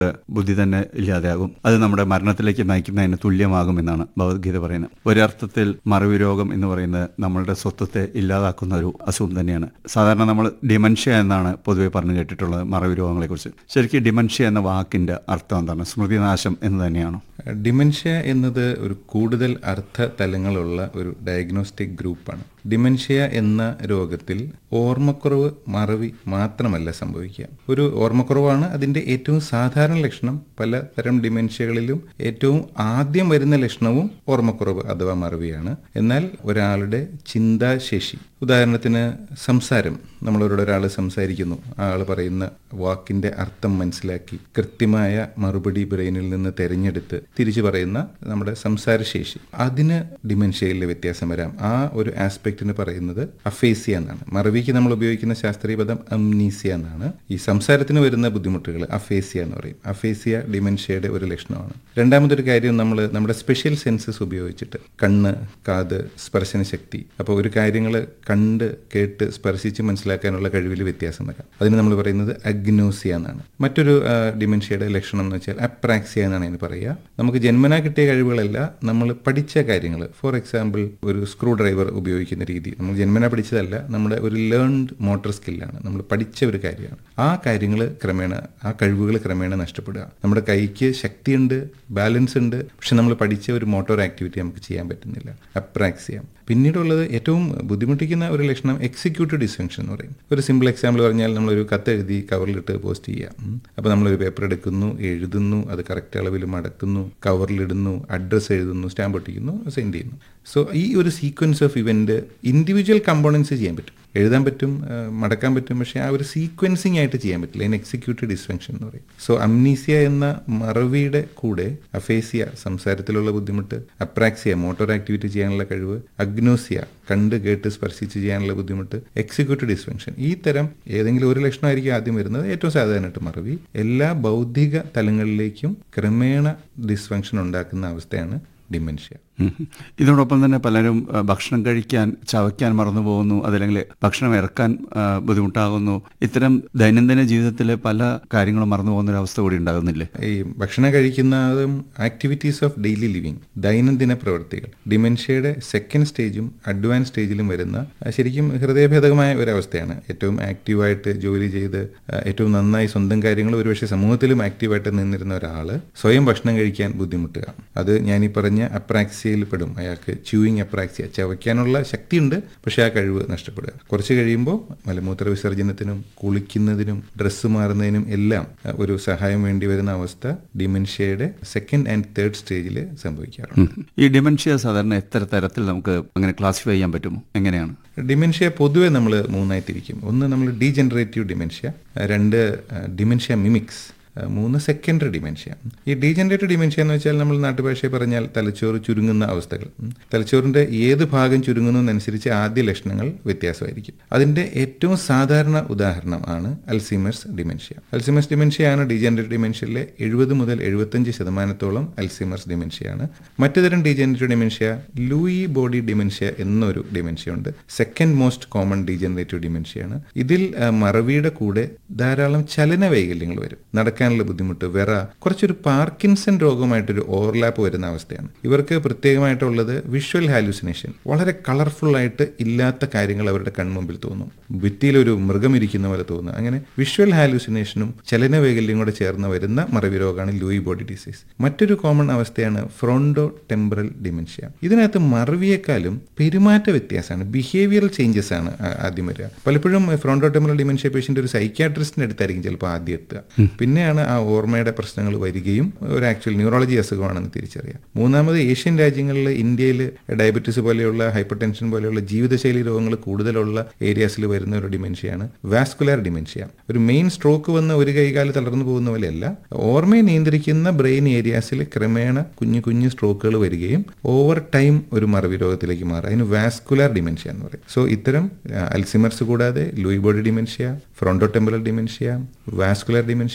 ബുദ്ധി തന്നെ ഇല്ലാതെയാകും അത് നമ്മുടെ മരണത്തിലേക്ക് നയിക്കുന്നതിന് തുല്യമാകുമെന്നാണ് ഭഗവത്ഗീത പറയുന്നത് ഒരർത്ഥത്തിൽ മറവി രോഗം എന്ന് പറയുന്നത് നമ്മളുടെ സ്വത്വത്തെ ഇല്ലാതാക്കുന്ന ഒരു അസുഖം തന്നെയാണ് സാധാരണ നമ്മൾ ഡിമൻഷ്യ എന്നാണ് പൊതുവെ പറഞ്ഞു കേട്ടിട്ടുള്ളത് മറവി രോഗങ്ങളെക്കുറിച്ച് ശരിക്കും ഡിമൻഷ്യ എന്ന വാക്കിന്റെ അർത്ഥം എന്താണ് സ്മൃതിനാശം എന്ന് തന്നെയാണോ ഡിമെൻഷ്യ എന്നത് ഒരു കൂടുതൽ അർത്ഥ തലങ്ങളുള്ള ഒരു ഡയഗ്നോസ്റ്റിക് ഗ്രൂപ്പാണ് ഡിമെൻഷ്യ എന്ന രോഗത്തിൽ ഓർമ്മക്കുറവ് മറവി മാത്രമല്ല സംഭവിക്കുക ഒരു ഓർമ്മക്കുറവാണ് അതിന്റെ ഏറ്റവും സാധാരണ ലക്ഷണം പല തരം ഡിമെൻഷ്യകളിലും ഏറ്റവും ആദ്യം വരുന്ന ലക്ഷണവും ഓർമ്മക്കുറവ് അഥവാ മറവിയാണ് എന്നാൽ ഒരാളുടെ ചിന്താശേഷി ഉദാഹരണത്തിന് സംസാരം നമ്മളവരോട് ഒരാൾ സംസാരിക്കുന്നു ആൾ പറയുന്ന വാക്കിന്റെ അർത്ഥം മനസ്സിലാക്കി കൃത്യമായ മറുപടി ബ്രെയിനിൽ നിന്ന് തെരഞ്ഞെടുത്ത് തിരിച്ചു പറയുന്ന നമ്മുടെ സംസാരശേഷി അതിന് ഡിമെൻഷ്യയിലെ വ്യത്യാസം വരാം ആ ഒരു ആസ്പെക്റ്റിന് പറയുന്നത് അഫേസിയ എന്നാണ് മറവിക്ക് നമ്മൾ ഉപയോഗിക്കുന്ന ശാസ്ത്രീയ പദം അംനീസിയ എന്നാണ് ഈ സംസാരത്തിന് വരുന്ന ബുദ്ധിമുട്ടുകൾ അഫേസിയ എന്ന് പറയും അഫേസിയ ഡിമെൻഷ്യയുടെ ഒരു ലക്ഷണമാണ് രണ്ടാമതൊരു കാര്യം നമ്മൾ നമ്മുടെ സ്പെഷ്യൽ സെൻസസ് ഉപയോഗിച്ചിട്ട് കണ്ണ് കാത് സ്പർശന ശക്തി അപ്പോൾ ഒരു കാര്യങ്ങൾ കണ്ട് കേട്ട് സ്പർശിച്ച് മനസ്സിലാക്കാനുള്ള കഴിവിൽ വ്യത്യാസം വരാം അതിന് നമ്മൾ പറയുന്നത് അഗ്നോസിയ എന്നാണ് മറ്റൊരു ആ, ഡിമെൻഷ്യയുടെ ലക്ഷണം എന്ന് വെച്ചാൽ അപ്രാക്സിയ എന്നാണ് അതിന് പറയുക നമുക്ക് ജന്മനാ കിട്ടിയ കഴിവുകളല്ല നമ്മൾ പഠിച്ച കാര്യങ്ങൾ ഫോർ എക്സാമ്പിൾ ഒരു സ്ക്രൂ ഡ്രൈവർ ഉപയോഗിക്കുന്ന രീതി നമ്മൾ ജന്മനാ പഠിച്ചതല്ല നമ്മുടെ ഒരു ലേൺഡ് മോട്ടോർ സ്കില്ലാണ് നമ്മൾ പഠിച്ച ഒരു കാര്യമാണ് ആ കാര്യങ്ങൾ ക്രമേണ ആ കഴിവുകൾ ക്രമേണ നഷ്ടപ്പെടുക നമ്മുടെ കൈക്ക് ശക്തിയുണ്ട് ബാലൻസ് ഉണ്ട് പക്ഷെ നമ്മൾ പഠിച്ച ഒരു മോട്ടോർ ആക്ടിവിറ്റി നമുക്ക് ചെയ്യാൻ പറ്റുന്നില്ല അപ്രാക്സിയ പിന്നീടുള്ളത് ഏറ്റവും ബുദ്ധിമുട്ടിക്കുന്ന ഒരു ലക്ഷണം എക്സിക്യൂട്ടീവ് ഡിസ്ഫങ്ഷൻ എന്ന് പറയും ഒരു സിമ്പിൾ എക്സാമ്പിൾ പറഞ്ഞാൽ നമ്മളൊരു കത്ത് എഴുതി കവറിലിട്ട് പോസ്റ്റ് ചെയ്യാം ഉം. അപ്പോൾ നമ്മളൊരു പേപ്പർ എടുക്കുന്നു എഴുതുന്നു അത് കറക്റ്റ് അളവിൽ മടക്കുന്നു കവറിലിടുന്നു അഡ്രസ്സ് എഴുതുന്നു സ്റ്റാമ്പ് ഒട്ടിക്കുന്നു സെൻഡ് ചെയ്യുന്നു സോ ഈ ഒരു sequence of event individual components ചെയ്യാൻ പറ്റും എഴുതാൻ പറ്റും ആ, മടക്കാൻ പറ്റും പക്ഷേ ആ ഒരു സീക്വൻസിങ് ആയിട്ട് ചെയ്യാൻ പറ്റില്ല അതിന് എക്സിക്യൂട്ടീവ് ഡിസ്ഫങ്ഷൻ എന്ന് പറയും സോ അംനീസിയ എന്ന മറവിയുടെ കൂടെ അഫേസിയ സംസാരത്തിലുള്ള ബുദ്ധിമുട്ട് അപ്രാക്സിയ മോട്ടോർ ആക്ടിവിറ്റി ചെയ്യാനുള്ള കഴിവ് അഗ്നോസിയ കണ്ട് കേട്ട് സ്പർശിച്ച് ചെയ്യാനുള്ള ബുദ്ധിമുട്ട് എക്സിക്യൂട്ടീവ് ഡിസ്ഫങ്ഷൻ ഈ തരം ഏതെങ്കിലും ഒരു ലക്ഷണമായിരിക്കും ആദ്യം വരുന്നത് ഏറ്റവും സാധാരണയായിട്ട് മറവി എല്ലാ ബൗദ്ധിക തലങ്ങളിലേക്കും ക്രമേണ ഡിസ്ഫങ്ഷൻ ഉണ്ടാക്കുന്ന അവസ്ഥയാണ് ഡിമെൻഷ്യ ഉം. ഇതോടൊപ്പം തന്നെ പലരും ആ, ഭക്ഷണം കഴിക്കാൻ ചവയ്ക്കാൻ മറന്നു പോകുന്നു അതല്ലെങ്കിൽ ഭക്ഷണം ഇറക്കാൻ ആ, ബുദ്ധിമുട്ടാകുന്നു ഇത്തരം ദൈനംദിന ജീവിതത്തിലെ പല കാര്യങ്ങളും മറന്നു പോകുന്ന ഒരു അവസ്ഥ കൂടി ഉണ്ടാകുന്നില്ലേ ഈ ഭക്ഷണം കഴിക്കുന്നതും ആക്ടിവിറ്റീസ് ഓഫ് ഡെയിലി ലിവിങ് ദൈനംദിന പ്രവൃത്തികൾ ഡിമെൻഷ്യയുടെ സെക്കൻഡ് സ്റ്റേജും അഡ്വാൻസ് സ്റ്റേജിലും വരുന്ന ആ, ശരിക്കും ഹൃദയഭേദകമായ ഒരവസ്ഥയാണ് ഏറ്റവും ആക്റ്റീവായിട്ട് ജോലി ചെയ്ത് ആ, ഏറ്റവും നന്നായി സ്വന്തം കാര്യങ്ങൾ ഒരുപക്ഷെ സമൂഹത്തിലും ആക്റ്റീവായിട്ട് നിന്നിരുന്ന ഒരാൾ സ്വയം ഭക്ഷണം കഴിക്കാൻ ബുദ്ധിമുട്ടുക അത് ഞാൻ ഈ പറഞ്ഞ അപ്രാക്സിയയിൽ പെടും അയാൾക്ക് ച്യൂയിങ് അപ്രാക്സിയ ചവയ്ക്കാനുള്ള ശക്തിയുണ്ട് പക്ഷേ ആ കഴിവ് നഷ്ടപ്പെടുക കുറച്ച് കഴിയുമ്പോൾ മലമൂത്ര വിസർജനത്തിനും കുളിക്കുന്നതിനും ഡ്രസ്സ് മാറുന്നതിനും എല്ലാം ആ, ഒരു സഹായം വേണ്ടി വരുന്ന അവസ്ഥ ഡിമെൻഷ്യയുടെ സെക്കൻഡ് ആൻഡ് തേർഡ് സ്റ്റേജിൽ സംഭവിക്കാറുണ്ട് ഉം. ഈ ഡിമെൻഷ്യ സാധാരണ എത്ര തരത്തിൽ നമുക്ക് അങ്ങനെ ക്ലാസിഫൈ ചെയ്യാൻ പറ്റുമോ എങ്ങനെയാണ് ഡിമെൻഷ്യ പൊതുവെ നമ്മൾ മൂന്നായി തിരിക്കും ഒന്ന് നമ്മൾ ഡീജനറേറ്റീവ് ഡിമെൻഷ്യ രണ്ട് ഡിമെൻഷ്യ മിമിക്സ് ആ, മൂന്ന് സെക്കൻഡറി ഡിമെൻഷ്യ ഈ ഡീജനറേറ്റീവ് ഡിമെൻഷ്യ എന്ന് വെച്ചാൽ നമ്മൾ നാട്ടുഭാഷയെ പറഞ്ഞാൽ തലച്ചോറ് ചുരുങ്ങുന്ന അവസ്ഥകൾ ഉം. തലച്ചോറിന്റെ ഏത് ഭാഗം ചുരുങ്ങുന്നതനുസരിച്ച് ആദ്യ ലക്ഷണങ്ങൾ വ്യത്യാസമായിരിക്കും അതിന്റെ ഏറ്റവും സാധാരണ ഉദാഹരണം ആണ് അൽസീമേഴ്സ് ഡിമെൻഷ്യ അൽസീമേഴ്സ് ഡിമെൻഷ്യ ആണ് ഡീജനറേറ്റീവ് ഡിമെൻഷ്യയിലെ എഴുപത് മുതൽ എഴുപത്തഞ്ച് ശതമാനത്തോളം അൽസീമേഴ്സ് ഡിമെൻഷ്യ ആണ് മറ്റു തരം degenerative dementia Lewy body dementia എന്നൊരു ഡിമെൻഷ്യ ഉണ്ട് second most common degenerative dementia ആണ് ഇതിൽ ആ, മറവിയുടെ കൂടെ ധാരാളം ചലന വൈകല്യങ്ങൾ വരും നടക്കാനുള്ള ബുദ്ധിമുട്ട് വിറ കുറച്ചൊരു പാർക്കിൻസൺ രോഗമായിട്ടൊരു ഓവർലാപ്പ് വരുന്ന അവസ്ഥയാണ് ഇവർക്ക് പ്രത്യേകമായിട്ടുള്ളത് വിഷ്വൽ ഹാലൂസിനേഷൻ വളരെ കളർഫുൾ ആയിട്ട് ഇല്ലാത്ത കാര്യങ്ങൾ അവരുടെ കൺമുമ്പിൽ തോന്നും ഭിത്തിയിലൊരു മൃഗം ഇരിക്കുന്ന പോലെ തോന്നുന്നു അങ്ങനെ വിഷ്വൽ ഹാലൂസിനേഷനും ചലന വൈകല്യം കൂടെ ചേർന്ന് വരുന്ന മറവി രോഗമാണ് ലൂയി ബോഡി ഡിസീസ് മറ്റൊരു കോമൺ അവസ്ഥയാണ് ഫ്രോണ്ടോ ടെമ്പറൽ ഡിമെൻഷ്യ ഇതിനകത്ത് മറവിയേക്കാളും പെരുമാറ്റ വ്യത്യാസമാണ് ബിഹേവിയറൽ ചേഞ്ചസ് ആണ് ആ- ആദ്യം വരിക പലപ്പോഴും ഫ്രോണ്ടോ ടെമ്പറൽ ഡിമെൻഷ്യ പേഷ്യന്റ് ഒരു സൈക്യാട്രിസ്റ്റിന്റെ അടുത്തായിരിക്കും ചിലപ്പോൾ ആദ്യം എത്തുക പിന്നെയാണ് ആ ഓർമ്മയുടെ പ്രശ്നങ്ങൾ വരികയും ഒരു ആക്ച്വൽ ന്യൂറോളജി അസുഖമാണെന്ന് തിരിച്ചറിയാം മൂന്നാമത് ഏഷ്യൻ രാജ്യങ്ങളിൽ ഇന്ത്യയിൽ ഡയബറ്റീസ് പോലെയുള്ള ഹൈപ്പർ ടെൻഷൻ പോലെയുള്ള ജീവിതശൈലി രോഗങ്ങൾ കൂടുതലുള്ള ഏരിയാസിൽ വരുന്ന ഒരു ഡിമെൻഷ്യയാണ് വാസ്കുലർ ഡിമെൻഷ്യ ഒരു മെയിൻ സ്ട്രോക്ക് വന്ന ഒരു കൈകാല് തളർന്നു പോകുന്ന പോലെയല്ല ഓർമ്മയെ നിയന്ത്രിക്കുന്ന ബ്രെയിൻ ഏരിയാസിൽ ക്രമേണ കുഞ്ഞു കുഞ്ഞു സ്ട്രോക്കുകൾ വരികയും ഓവർ ടൈം ഒരു മറവി രോഗത്തിലേക്ക് മാറും അതിന് വാസ്കുലർ ഡിമെൻഷ്യ എന്ന് പറയും സോ ഇത്തരം അൽസിമർസ് കൂടാതെ Lewy body dementia frontotemporal dementia vascular dementia മറ്റു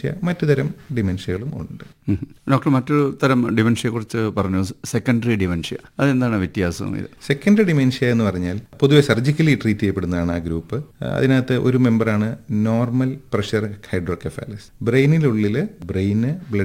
തരം ഡിമെൻഷ്യകളും ഉണ്ട് ഉം. ഡോക്ടർ മറ്റൊരു തരം ഡിമെൻഷ്യയെ കുറിച്ച് പറഞ്ഞു സെക്കൻഡറി ഡിമെൻഷ്യ അതെന്താണ് വ്യത്യാസം ഇത് സെക്കൻഡറി ഡിമെൻഷ്യ എന്ന് പറഞ്ഞാൽ പൊതുവെ സർജിക്കലി ട്രീറ്റ് ചെയ്യപ്പെടുന്നതാണ് ആ ഗ്രൂപ്പ് അതിനകത്ത് ഒരു മെമ്പറാണ് നോർമൽ പ്രഷർ ഹൈഡ്രോകെഫാലസ് ബ്രെയിനിനുള്ളിൽ ബ്രെയിന്